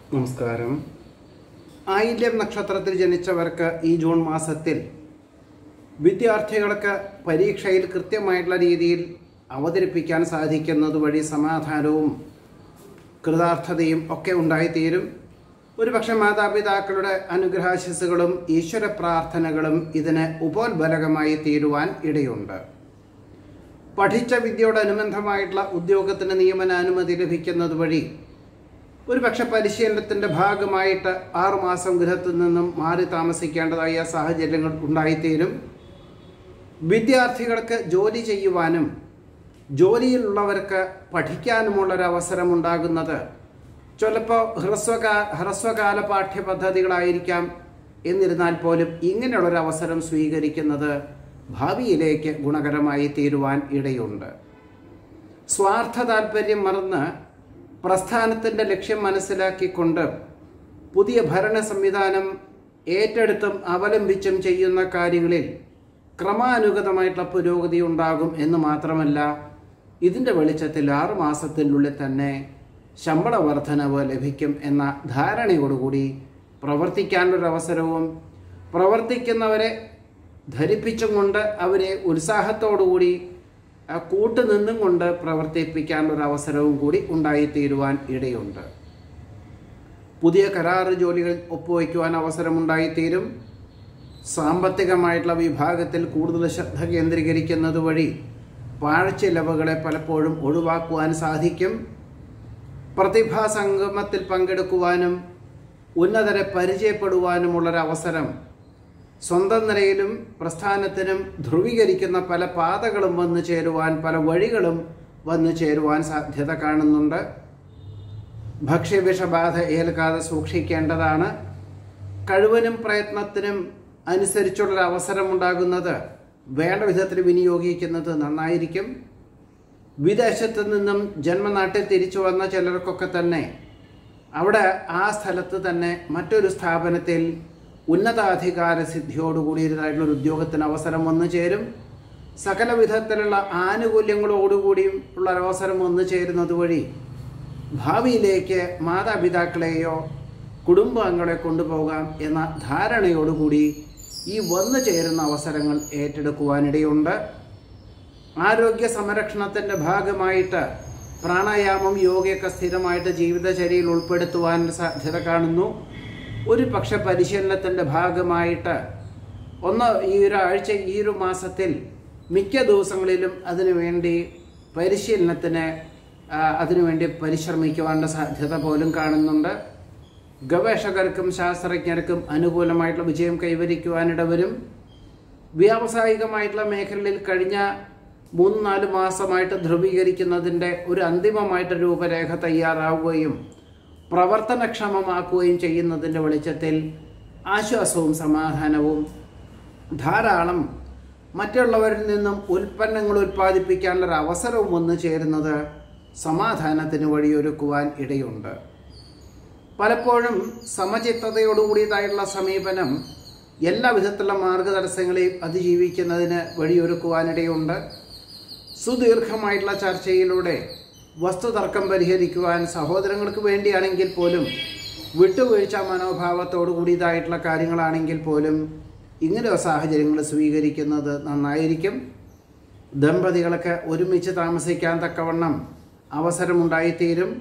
നമസ്കാരം ആയില്യം നക്ഷത്രത്തിൽ ജനിച്ചവർക്ക് ഈ ജൂൺ മാസത്തിൽ വിദ്യാർത്ഥികൾക്ക് പരീക്ഷയിൽ കൃത്യമായിട്ടുള്ള രീതിയിൽ അവതരിപ്പിക്കാൻ സാധിക്കുന്നത് വഴി സമാധാനവും കൃതാർത്ഥതയും ഒക്കെ ഉണ്ടായിത്തീരും ഒരുപക്ഷെ മാതാപിതാക്കളുടെ അനുഗ്രഹാശിസുകളും ഈശ്വര പ്രാർത്ഥനകളും ഇതിന് ഉപോത്ബലകമായി തീരുവാൻ ഇടയുണ്ട് പഠിച്ച വിദ്യയോടനുബന്ധമായിട്ടുള്ള ഉദ്യോഗത്തിന് നിയമനാനുമതി ലഭിക്കുന്നത് വഴി ഒരുപക്ഷെ പരിശീലനത്തിൻ്റെ ഭാഗമായിട്ട് ആറുമാസം ഗൃഹത്തിൽ നിന്നും മാറി താമസിക്കേണ്ടതായ സാഹചര്യങ്ങൾ ഉണ്ടായിത്തീരും വിദ്യാർത്ഥികൾക്ക് ജോലി ചെയ്യുവാനും ജോലിയിലുള്ളവർക്ക് പഠിക്കാനുമുള്ളൊരവസരം ഉണ്ടാകുന്നത് ചിലപ്പോൾ ഹ്രസ്വകാ ഹ്രസ്വകാല പാഠ്യപദ്ധതികളായിരിക്കാം എന്നിരുന്നാൽ പോലും ഇങ്ങനെയുള്ളൊരു അവസരം സ്വീകരിക്കുന്നത് ഭാവിയിലേക്ക് ഗുണകരമായി തീരുവാൻ ഇടയുണ്ട് സ്വാർത്ഥ താല്പര്യം മറന്ന് പ്രസ്ഥാനത്തിൻ്റെ ലക്ഷ്യം മനസ്സിലാക്കിക്കൊണ്ട് പുതിയ ഭരണ സംവിധാനം ഏറ്റെടുത്തും അവലംബിച്ചും ചെയ്യുന്ന കാര്യങ്ങളിൽ ക്രമാനുഗതമായിട്ടുള്ള പുരോഗതി ഉണ്ടാകും എന്ന് മാത്രമല്ല ഇതിൻ്റെ വെളിച്ചത്തിൽ ആറു മാസത്തിനുള്ളിൽ തന്നെ ശമ്പള വർധനവ് ലഭിക്കും എന്ന ധാരണയോടുകൂടി പ്രവർത്തിക്കാനുള്ളൊരവസരവും പ്രവർത്തിക്കുന്നവരെ ധരിപ്പിച്ചും കൊണ്ട് അവരെ ഉത്സാഹത്തോടുകൂടി ആ കൂട്ട് നിന്നും കൊണ്ട് പ്രവർത്തിപ്പിക്കാനുള്ള അവസരവും കൂടി ഉണ്ടായിത്തീരുവാൻ ഇടയുണ്ട് പുതിയ കരാറ് ജോലികൾ ഒപ്പുവയ്ക്കുവാൻ അവസരമുണ്ടായിത്തീരും സാമ്പത്തികമായിട്ടുള്ള വിഭാഗത്തിൽ കൂടുതൽ ശ്രദ്ധ കേന്ദ്രീകരിക്കുന്നത് വഴി പാഴ്ചിലവുകളെ പലപ്പോഴും ഒഴിവാക്കുവാൻ സാധിക്കും പ്രതിഭാ സംഗമത്തിൽ പങ്കെടുക്കുവാനും ഉന്നതരെ പരിചയപ്പെടുവാനുമുള്ളൊരവസരം സ്വന്തം നിലയിലും പ്രസ്ഥാനത്തിനും ധ്രുവീകരിക്കുന്ന പല പാതകളും വന്നു ചേരുവാൻ പല വഴികളും വന്നു ചേരുവാൻ സാധ്യത കാണുന്നുണ്ട് ഭക്ഷ്യവിഷബാധ ഏൽക്കാതെ സൂക്ഷിക്കേണ്ടതാണ് കഴിവനും പ്രയത്നത്തിനും അനുസരിച്ചുള്ളൊരു അവസരമുണ്ടാകുന്നത് വേണ്ട വിധത്തിൽ വിനിയോഗിക്കുന്നത് നന്നായിരിക്കും വിദേശത്ത് നിന്നും ജന്മനാട്ടിൽ തിരിച്ചു വന്ന ചിലർക്കൊക്കെ തന്നെ അവിടെ ആ സ്ഥലത്ത് തന്നെ മറ്റൊരു സ്ഥാപനത്തിൽ ഉന്നതാധികാര സിദ്ധിയോടുകൂടിയതായിട്ടുള്ള ഒരു ഉദ്യോഗത്തിന് അവസരം വന്നു ചേരും സകല വിധത്തിലുള്ള ആനുകൂല്യങ്ങളോടുകൂടിയും ഉള്ള ഒരു അവസരം വന്നു ചേരുന്നത് വഴി ഭാവിയിലേക്ക് മാതാപിതാക്കളെയോ കുടുംബാംഗങ്ങളെ കൊണ്ടുപോകാം എന്ന ധാരണയോടുകൂടി ഈ വന്നു ചേരുന്ന അവസരങ്ങൾ ഏറ്റെടുക്കുവാനിടയുണ്ട് ആരോഗ്യ സംരക്ഷണത്തിൻ്റെ ഭാഗമായിട്ട് പ്രാണായാമം യോഗയൊക്കെ സ്ഥിരമായിട്ട് ജീവിതചര്യയിൽ ഉൾപ്പെടുത്തുവാൻ സാധ്യത കാണുന്നു ഒരു പക്ഷെ പരിശീലനത്തിൻ്റെ ഭാഗമായിട്ട് ഒന്ന് ഈ ഒരാഴ്ച ഈ ഒരു മാസത്തിൽ മിക്ക ദിവസങ്ങളിലും അതിനുവേണ്ടി പരിശീലനത്തിന് ആ, അതിനുവേണ്ടി പരിശ്രമിക്കുവാനുള്ള സാധ്യത പോലും കാണുന്നുണ്ട് ഗവേഷകർക്കും ശാസ്ത്രജ്ഞർക്കും അനുകൂലമായിട്ടുള്ള വിജയം കൈവരിക്കുവാനിടവരും വ്യാവസായികമായിട്ടുള്ള മേഖലയിൽ കഴിഞ്ഞ മൂന്ന് നാല് മാസമായിട്ട് ധ്രുവീകരിക്കുന്നതിൻ്റെ ഒരു അന്തിമമായിട്ട് രൂപരേഖ തയ്യാറാവുകയും പ്രവർത്തനക്ഷമമാക്കുകയും ചെയ്യുന്നതിൻ്റെ വെളിച്ചത്തിൽ ആശ്വാസവും സമാധാനവും ധാരാളം മറ്റുള്ളവരിൽ നിന്നും ഉൽപ്പന്നങ്ങൾ ഉൽപ്പാദിപ്പിക്കാനുള്ള ഒരു അവസരവും വന്നു ചേരുന്നത് സമാധാനത്തിന് വഴിയൊരുക്കുവാൻ ഇടയുണ്ട് പലപ്പോഴും സമചിത്തതയോടുകൂടിയതായിട്ടുള്ള സമീപനം എല്ലാ വിധത്തിലുള്ള മാർഗതടസ്സങ്ങളെയും അതിജീവിക്കുന്നതിന് വഴിയൊരുക്കുവാനിടയുണ്ട് സുദീർഘമായിട്ടുള്ള ചർച്ചയിലൂടെ വസ്തുതർക്കം പരിഹരിക്കുവാൻ സഹോദരങ്ങൾക്ക് വേണ്ടിയാണെങ്കിൽ പോലും വിട്ടുവീഴ്ച മനോഭാവത്തോടു കൂടിയതായിട്ടുള്ള കാര്യങ്ങളാണെങ്കിൽ പോലും ഇങ്ങനെ സാഹചര്യങ്ങൾ സ്വീകരിക്കുന്നത് നന്നായിരിക്കും ദമ്പതികൾക്ക് ഒരുമിച്ച് താമസിക്കാൻ തക്കവണ്ണം അവസരമുണ്ടായിത്തീരും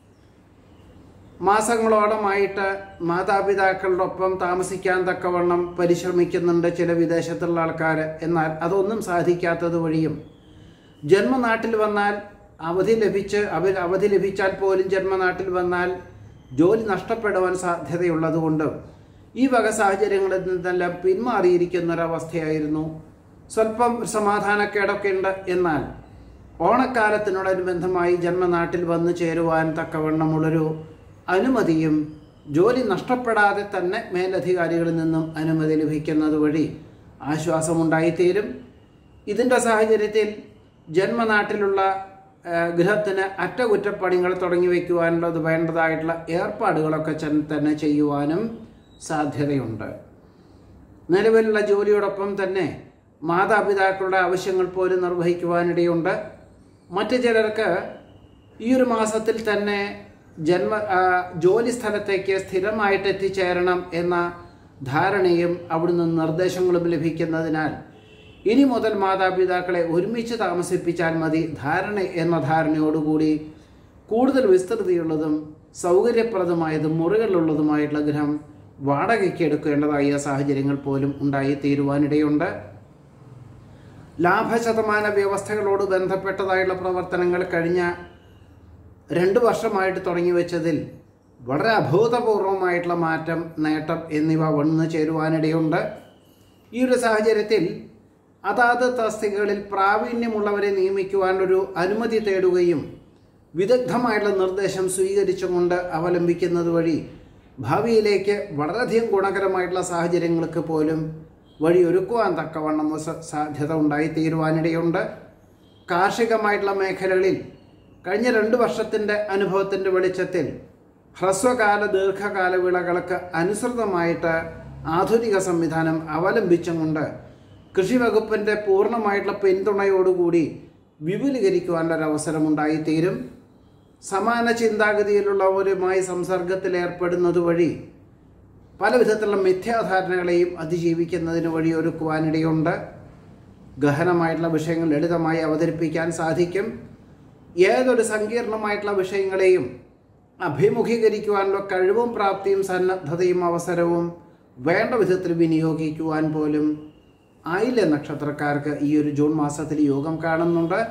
മാസങ്ങളോളമായിട്ട് മാതാപിതാക്കളോടൊപ്പം താമസിക്കാൻ തക്കവണ്ണം പരിശ്രമിക്കുന്നുണ്ട് ചില വിദേശത്തുള്ള ആൾക്കാർ എന്നാൽ അതൊന്നും സാധിക്കാത്തത് വഴിയും ജന്മനാട്ടിൽ വന്നാൽ അവധി ലഭിച്ച് അവർ അവധി ലഭിച്ചാൽ പോലും ജന്മനാട്ടിൽ വന്നാൽ ജോലി നഷ്ടപ്പെടുവാൻ സാധ്യതയുള്ളതുകൊണ്ട് ഈ വക സാഹചര്യങ്ങളിൽ നിന്നെല്ലാം പിന്മാറിയിരിക്കുന്ന ഒരവസ്ഥയായിരുന്നു സ്വല്പം സമാധാനക്കേടൊക്കെ ഉണ്ട് എന്നാൽ ഓണക്കാലത്തിനോടനുബന്ധമായി ജന്മനാട്ടിൽ വന്നു ചേരുവാൻ തക്കവണ്ണമുള്ളൊരു അനുമതിയും ജോലി നഷ്ടപ്പെടാതെ തന്നെ മേലധികാരികളിൽ നിന്നും അനുമതി ലഭിക്കുന്നത് വഴി ആശ്വാസമുണ്ടായിത്തീരും ഇതിൻ്റെ സാഹചര്യത്തിൽ ജന്മനാട്ടിലുള്ള ആ, ഗൃഹത്തിന് അറ്റകുറ്റപ്പണികൾ തുടങ്ങി വയ്ക്കുവാനുള്ളത് വേണ്ടതായിട്ടുള്ള ഏർപ്പാടുകളൊക്കെ ചെന്ന് തന്നെ ചെയ്യുവാനും സാധ്യതയുണ്ട് നിലവിലുള്ള ജോലിയോടൊപ്പം തന്നെ മാതാപിതാക്കളുടെ ആവശ്യങ്ങൾ പോലും നിർവഹിക്കുവാനിടയുണ്ട് മറ്റു ചിലർക്ക് ഈ ഒരു മാസത്തിൽ തന്നെ ജന്മ ആ, ജോലി സ്ഥലത്തേക്ക് സ്ഥിരമായിട്ട് എത്തിച്ചേരണം എന്ന ധാരണയും അവിടുന്ന് നിർദ്ദേശങ്ങളും ലഭിക്കുന്നതിനാൽ ഇനി മുതൽ മാതാപിതാക്കളെ ഒരുമിച്ച് താമസിപ്പിച്ചാൽ മതി ധാരണ എന്ന ധാരണയോടുകൂടി കൂടുതൽ വിസ്തൃതിയുള്ളതും സൗകര്യപ്രദമായതും മുറികളുള്ളതുമായിട്ടുള്ള ഗൃഹം വാടകയ്ക്ക് എടുക്കേണ്ടതായ സാഹചര്യങ്ങൾ പോലും ഉണ്ടായി തീരുവാനിടയുണ്ട് ലാഭശതമാന വ്യവസ്ഥകളോട് ബന്ധപ്പെട്ടതായുള്ള പ്രവർത്തനങ്ങൾ കഴിഞ്ഞ രണ്ട് വർഷമായിട്ട് തുടങ്ങി വെച്ചതിൽ വളരെ അഭൂതപൂർവമായിട്ടുള്ള മാറ്റം നേട്ടം എന്നിവ വന്നു ചേരുവാനിടയുണ്ട് ഈ ഒരു സാഹചര്യത്തിൽ അതാത് തസ്തികകളിൽ പ്രാവീണ്യമുള്ളവരെ നിയമിക്കുവാൻ ഒരു അനുമതി തേടുകയും വിദഗ്ധമായിട്ടുള്ള നിർദ്ദേശം സ്വീകരിച്ചുകൊണ്ട് അവലംബിക്കുന്നത് വഴി ഭാവിയിലേക്ക് വളരെയധികം ഗുണകരമായിട്ടുള്ള സാഹചര്യങ്ങൾക്ക് പോലും വഴിയൊരുക്കുവാൻ തക്കവണ്ണം സ- സാധ്യത ഉണ്ടായിത്തീരുവാനിടയുണ്ട് കാർഷികമായിട്ടുള്ള മേഖലകളിൽ കഴിഞ്ഞ രണ്ട് വർഷത്തിൻ്റെ അനുഭവത്തിൻ്റെ വെളിച്ചത്തിൽ ഹ്രസ്വകാല ദീർഘകാല വിളകൾക്ക് അനുസൃതമായിട്ട് ആധുനിക സംവിധാനം അവലംബിച്ചുകൊണ്ട് കൃഷി വകുപ്പിൻ്റെ പൂർണ്ണമായിട്ടുള്ള പിന്തുണയോടുകൂടി വിപുലീകരിക്കുവാനുള്ള ഒരു അവസരം ഉണ്ടായിത്തീരും സമാന ചിന്താഗതിയിലുള്ളവരുമായി സംസർഗത്തിൽ ഏർപ്പെടുന്നത് വഴി പല വിധത്തിലുള്ള മിഥ്യാധാരണകളെയും അതിജീവിക്കുന്നതിന് വഴി ഒരുക്കുവാനിടയുണ്ട് ഗഹനമായിട്ടുള്ള വിഷയങ്ങൾ ലളിതമായി അവതരിപ്പിക്കാൻ സാധിക്കും ഏതൊരു സങ്കീർണമായിട്ടുള്ള വിഷയങ്ങളെയും അഭിമുഖീകരിക്കുവാനുള്ള കഴിവും പ്രാപ്തിയും സന്നദ്ധതയും അവസരവും വേണ്ട വിധത്തിൽ വിനിയോഗിക്കുവാൻ പോലും ആയില്യ നക്ഷത്രക്കാർക്ക് ഈ ഒരു ജൂൺ മാസത്തിൽ യോഗം കാണുന്നുണ്ട്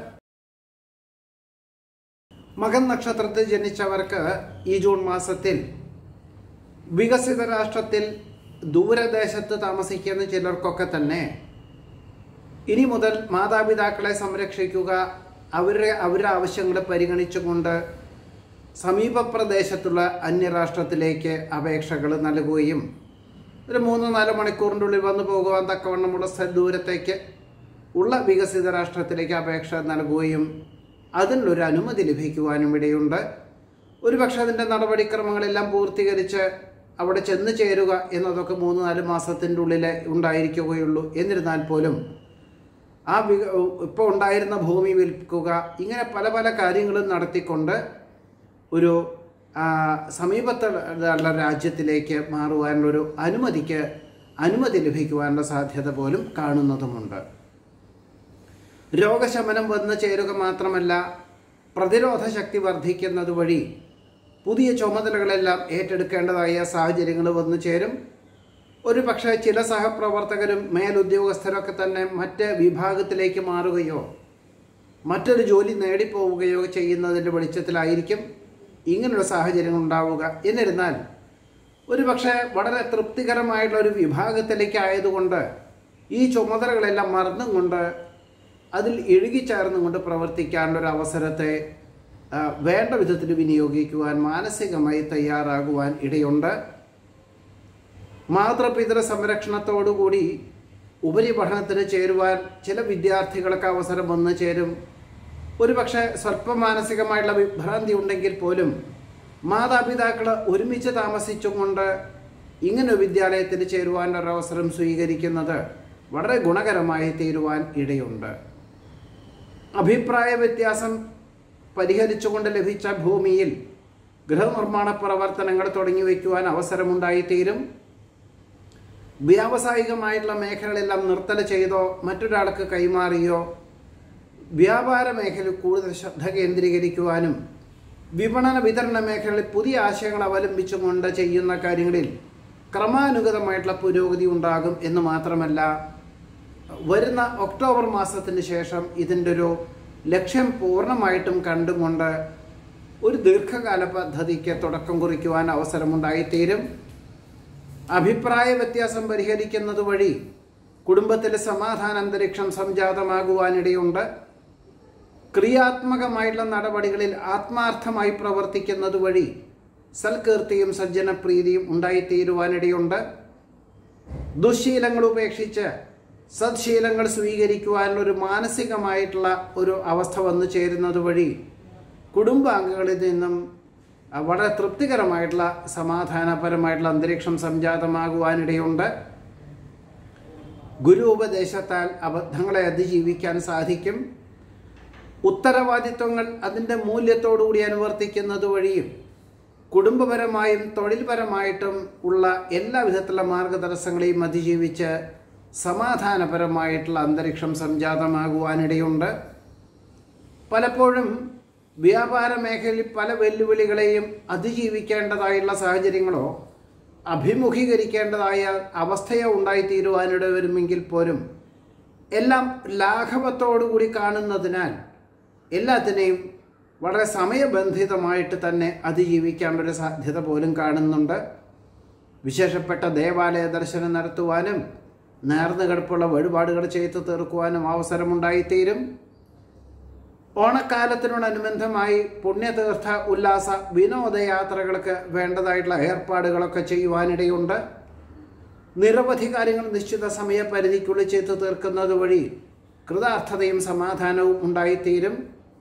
മകൻ നക്ഷത്രത്തിൽ ജനിച്ചവർക്ക് ഈ ജൂൺ മാസത്തിൽ വികസിത രാഷ്ട്രത്തിൽ ദൂരദേശത്ത് താമസിക്കുന്ന ചിലർക്കൊക്കെ തന്നെ ഇനി മുതൽ മാതാപിതാക്കളെ സംരക്ഷിക്കുക അവരുടെ അവരുടെ ആവശ്യങ്ങളെ പരിഗണിച്ചുകൊണ്ട് സമീപ പ്രദേശത്തുള്ള അന്യരാഷ്ട്രത്തിലേക്ക് അപേക്ഷകൾ നൽകുകയും ഒരു മൂന്ന് നാല് മണിക്കൂറിൻ്റെ ഉള്ളിൽ വന്നു പോകുവാൻ തക്കവണ്ണമുള്ള സ്ഥ- ദൂരത്തേക്ക് ഉള്ള വികസിത രാഷ്ട്രത്തിലേക്ക് അപേക്ഷ നൽകുകയും അതിനൊരു അനുമതി ലഭിക്കുവാനും ഇടയുണ്ട് ഒരുപക്ഷെ അതിൻ്റെ നടപടിക്രമങ്ങളെല്ലാം പൂർത്തീകരിച്ച് അവിടെ ചെന്ന് ചേരുക എന്നതൊക്കെ മൂന്ന് നാല് മാസത്തിൻ്റെ ഉള്ളിൽ ഉണ്ടായിരിക്കുകയുള്ളൂ എന്നിരുന്നാൽ പോലും ആ വിക ഇപ്പോൾ ഉണ്ടായിരുന്ന ഭൂമി വിൽക്കുക ഇങ്ങനെ പല പല കാര്യങ്ങളും നടത്തിക്കൊണ്ട് ഒരു ആ, സമീപത്തുള്ള രാജ്യത്തിലേക്ക് മാറുവാനുള്ളൊരു അനുമതിക്ക് അനുമതി ലഭിക്കുവാനുള്ള സാധ്യത പോലും കാണുന്നതുമുണ്ട് രോഗശമനം വന്നു ചേരുക മാത്രമല്ല പ്രതിരോധ ശക്തി വർദ്ധിക്കുന്നത് വഴി പുതിയ ചുമതലകളെല്ലാം ഏറ്റെടുക്കേണ്ടതായ സാഹചര്യങ്ങൾ വന്നു ചേരും ഒരു പക്ഷേ ചില സഹപ്രവർത്തകരും മേലുദ്യോഗസ്ഥരൊക്കെ തന്നെ മറ്റ് വിഭാഗത്തിലേക്ക് മാറുകയോ മറ്റൊരു ജോലി നേടിപ്പോവുകയോ ചെയ്യുന്നതിൻ്റെ വെളിച്ചത്തിലായിരിക്കും ഇങ്ങനെയുള്ള സാഹചര്യങ്ങൾ ഉണ്ടാവുക എന്നിരുന്നാൽ ഒരു പക്ഷേ വളരെ തൃപ്തികരമായിട്ടുള്ള ഒരു വിഭാഗത്തിലേക്ക് ആയതുകൊണ്ട് ഈ ചുമതലകളെല്ലാം മറന്നും കൊണ്ട് അതിൽ ഇഴുകിച്ചേർന്നുകൊണ്ട് പ്രവർത്തിക്കാനുള്ള ഒരു അവസരത്തെ ആ, വേണ്ട വിധത്തിൽ വിനിയോഗിക്കുവാൻ മാനസികമായി തയ്യാറാകുവാൻ ഇടയുണ്ട് മാതൃപിതൃ സംരക്ഷണത്തോടുകൂടി ഉപരിപഠനത്തിന് ചേരുവാൻ ചില വിദ്യാർത്ഥികൾക്ക് അവസരം വന്നു ചേരും ഒരുപക്ഷെ സ്വല്പം മാനസികമായിട്ടുള്ള വിഭ്രാന്തി ഉണ്ടെങ്കിൽ പോലും മാതാപിതാക്കൾ ഒരുമിച്ച് താമസിച്ചുകൊണ്ട് ഇങ്ങനെ ഒരു വിദ്യാലയത്തിൽ ചേരുവാനുള്ള ഒരു അവസരം സ്വീകരിക്കുന്നത് വളരെ ഗുണകരമായി തീരുവാൻ ഇടയുണ്ട് അഭിപ്രായ വ്യത്യാസം പരിഹരിച്ചുകൊണ്ട് ലഭിച്ച ഭൂമിയിൽ ഗൃഹനിർമ്മാണ പ്രവർത്തനങ്ങൾ തുടങ്ങി വയ്ക്കുവാൻ അവസരമുണ്ടായിത്തീരും വ്യാവസായികമായിട്ടുള്ള മേഖലകളെല്ലാം നിർത്തല ചെയ്തോ മറ്റൊരാൾക്ക് കൈമാറിയോ വ്യാപാര മേഖലയിൽ കൂടുതൽ ശ്രദ്ധ കേന്ദ്രീകരിക്കുവാനും വിപണന വിതരണ മേഖലകളിൽ പുതിയ ആശയങ്ങൾ അവലംബിച്ചുകൊണ്ട് ചെയ്യുന്ന കാര്യങ്ങളിൽ ക്രമാനുഗതമായിട്ടുള്ള പുരോഗതി ഉണ്ടാകും എന്ന് മാത്രമല്ല വരുന്ന ഒക്ടോബർ മാസത്തിന് ശേഷം ഇതിൻ്റെ ഒരു ലക്ഷ്യം പൂർണ്ണമായിട്ടും കണ്ടുകൊണ്ട് ഒരു ദീർഘകാല പദ്ധതിക്ക് തുടക്കം കുറിക്കുവാൻ അവസരമുണ്ടായിത്തീരും അഭിപ്രായ വ്യത്യാസം പരിഹരിക്കുന്നത് വഴി കുടുംബത്തിലെ സമാധാന അന്തരീക്ഷം സംജാതമാകുവാനിടയുണ്ട് ക്രിയാത്മകമായിട്ടുള്ള നടപടികളിൽ ആത്മാർത്ഥമായി പ്രവർത്തിക്കുന്നത് വഴി സൽകീർത്തിയും സജ്ജനപ്രീതിയും ഉണ്ടായിത്തീരുവാനിടയുണ്ട് ദുശീലങ്ങൾ ഉപേക്ഷിച്ച് സദ്ശീലങ്ങൾ സ്വീകരിക്കുവാനുള്ള ഒരു മാനസികമായിട്ടുള്ള ഒരു അവസ്ഥ വന്നു ചേരുന്നത് വഴി കുടുംബാംഗങ്ങളിൽ നിന്നും അഹ്, വളരെ തൃപ്തികരമായിട്ടുള്ള സമാധാനപരമായിട്ടുള്ള അന്തരീക്ഷം സംജാതമാകുവാനിടയുണ്ട് ഗുരു ഉപദേശത്താൽ അബദ്ധങ്ങളെ അതിജീവിക്കാൻ സാധിക്കും ഉത്തരവാദിത്വങ്ങൾ അതിൻ്റെ മൂല്യത്തോടുകൂടി അനുവർത്തിക്കുന്നത് വഴിയും കുടുംബപരമായും തൊഴിൽപരമായിട്ടും ഉള്ള എല്ലാ വിധത്തിലുള്ള മാർഗതടസ്സങ്ങളെയും അതിജീവിച്ച് സമാധാനപരമായിട്ടുള്ള അന്തരീക്ഷം സംജാതമാകുവാനിടയുണ്ട് പലപ്പോഴും വ്യാപാര മേഖലയിൽ പല വെല്ലുവിളികളെയും അതിജീവിക്കേണ്ടതായുള്ള സാഹചര്യങ്ങളോ അഭിമുഖീകരിക്കേണ്ടതായ അവസ്ഥയോ ഉണ്ടായിത്തീരുവാനിട വരുമെങ്കിൽ പോലും എല്ലാം ലാഘവത്തോടുകൂടി കാണുന്നതിനാൽ എല്ലാത്തിനെയും വളരെ സമയബന്ധിതമായിട്ട് തന്നെ അതിജീവിക്കാനുള്ളൊരു സാധ്യത പോലും കാണുന്നുണ്ട് വിശേഷപ്പെട്ട ദേവാലയ ദർശനം നടത്തുവാനും നേർന്നു കിടപ്പുള്ള വഴിപാടുകൾ ചെയ്തു തീർക്കുവാനും അവസരമുണ്ടായിത്തീരും ഓണക്കാലത്തിനോടനുബന്ധമായി പുണ്യതീർത്ഥ ഉല്ലാസ വിനോദയാത്രകൾക്ക് വേണ്ടതായിട്ടുള്ള ഏർപ്പാടുകളൊക്കെ ചെയ്യുവാനിടയുണ്ട് നിരവധി കാര്യങ്ങൾ നിശ്ചിത സമയപരിധിക്കുള്ളിൽ ചെയ്തു തീർക്കുന്നത് വഴി കൃതാർത്ഥതയും സമാധാനവും ഉണ്ടായിത്തീരും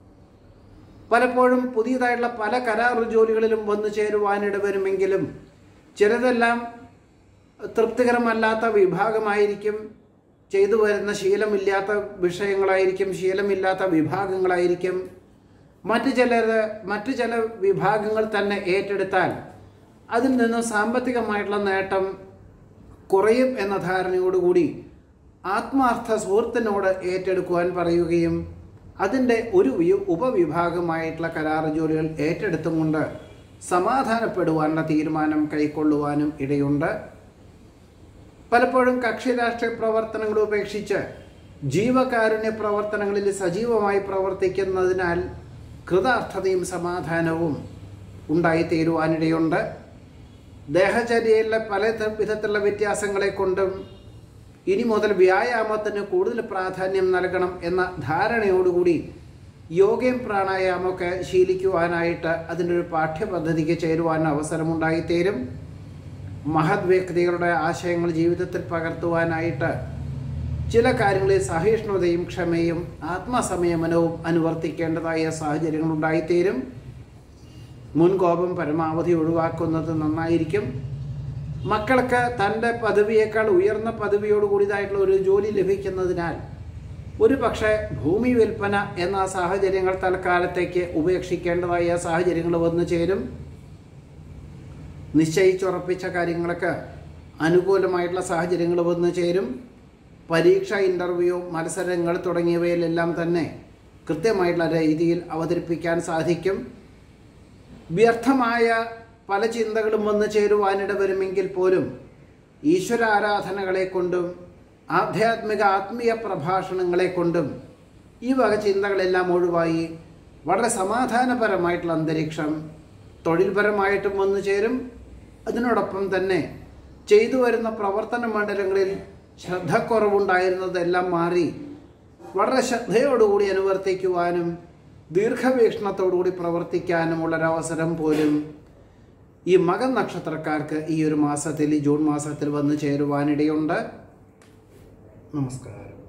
പലപ്പോഴും പുതിയതായിട്ടുള്ള പല കരാർ ജോലികളിലും വന്നു ചേരുവാനിട വരുമെങ്കിലും ചിലതെല്ലാം തൃപ്തികരമല്ലാത്ത വിഭാഗമായിരിക്കും ചെയ്തു വരുന്ന ശീലമില്ലാത്ത വിഷയങ്ങളായിരിക്കും ശീലമില്ലാത്ത വിഭാഗങ്ങളായിരിക്കും മറ്റു ചിലത് മറ്റു ചില വിഭാഗങ്ങൾ തന്നെ ഏറ്റെടുത്താൽ അതിൽ നിന്നും സാമ്പത്തികമായിട്ടുള്ള നേട്ടം കുറയും എന്ന ധാരണയോടുകൂടി ആത്മാർത്ഥ സുഹൃത്തിനോട് ഏറ്റെടുക്കുവാൻ പറയുകയും അതിൻ്റെ ഒരു വി- ഉപവിഭാഗമായിട്ടുള്ള കരാർ ജോലികൾ ഏറ്റെടുത്തും കൊണ്ട് സമാധാനപ്പെടുവാനുള്ള തീരുമാനം കൈക്കൊള്ളുവാനും ഇടയുണ്ട് പലപ്പോഴും കക്ഷി രാഷ്ട്രീയ പ്രവർത്തനങ്ങൾ ഉപേക്ഷിച്ച് ജീവകാരുണ്യ പ്രവർത്തനങ്ങളിൽ സജീവമായി പ്രവർത്തിക്കുന്നതിനാൽ കൃതാർത്ഥതയും സമാധാനവും ഉണ്ടായിത്തീരുവാനിടയുണ്ട് ദേഹചര്യയിലെ പല ത- വിധത്തിലുള്ള വ്യത്യാസങ്ങളെ കൊണ്ടും ഇനി മുതൽ വ്യായാമത്തിന് കൂടുതൽ പ്രാധാന്യം നൽകണം എന്ന ധാരണയോടുകൂടി യോഗയും പ്രാണായാമമൊക്കെ ശീലിക്കുവാനായിട്ട് അതിൻ്റെ ഒരു പാഠ്യപദ്ധതിക്ക് ചേരുവാൻ അവസരമുണ്ടായിത്തീരും മഹത് വ്യക്തികളുടെ ആശയങ്ങൾ ജീവിതത്തിൽ പകർത്തുവാനായിട്ട് ചില കാര്യങ്ങളിൽ സഹിഷ്ണുതയും ക്ഷമയും ആത്മസംയമനവും അനുവർത്തിക്കേണ്ടതായ സാഹചര്യങ്ങൾ ഉണ്ടായിത്തീരും മുൻകോപം പരമാവധി ഒഴിവാക്കുന്നത് നന്നായിരിക്കും മക്കൾക്ക് തൻ്റെ പദവിയേക്കാൾ ഉയർന്ന പദവിയോട് കൂടിയതായിട്ടുള്ള ഒരു ജോലി ലഭിക്കുന്നതിനാൽ ഒരു പക്ഷേ ഭൂമി വിൽപ്പന എന്ന സാഹചര്യങ്ങൾ തൽക്കാലത്തേക്ക് ഉപേക്ഷിക്കേണ്ടതായ സാഹചര്യങ്ങൾ വന്നു ചേരും നിശ്ചയിച്ചുറപ്പിച്ച കാര്യങ്ങൾക്ക് അനുകൂലമായിട്ടുള്ള സാഹചര്യങ്ങൾ വന്നു ചേരും പരീക്ഷ ഇൻ്റർവ്യൂ മത്സരങ്ങൾ തുടങ്ങിയവയിലെല്ലാം തന്നെ കൃത്യമായിട്ടുള്ള രീതിയിൽ അവതരിപ്പിക്കാൻ സാധിക്കും വ്യർത്ഥമായ പല ചിന്തകളും വന്നു ചേരുവാനിട വരുമെങ്കിൽ പോലും ഈശ്വര ആരാധനകളെ കൊണ്ടും ആധ്യാത്മിക ആത്മീയ പ്രഭാഷണങ്ങളെ കൊണ്ടും ഈ വക ചിന്തകളെല്ലാം ഒഴിവായി വളരെ സമാധാനപരമായിട്ടുള്ള അന്തരീക്ഷം തൊഴിൽപരമായിട്ടും വന്നു ചേരും അതിനോടൊപ്പം തന്നെ ചെയ്തു വരുന്ന പ്രവർത്തന മണ്ഡലങ്ങളിൽ ശ്രദ്ധക്കുറവുണ്ടായിരുന്നതെല്ലാം മാറി വളരെ ശ്രദ്ധയോടുകൂടി അനുവർത്തിക്കുവാനും ദീർഘവീക്ഷണത്തോടുകൂടി പ്രവർത്തിക്കാനുമുള്ളൊരവസരം പോലും ഈ മകൻ നക്ഷത്രക്കാർക്ക് ഈ ഒരു മാസത്തിൽ ഈ ജൂൺ മാസത്തിൽ വന്നു ചേരുവാനിടയുണ്ട് നമസ്കാരം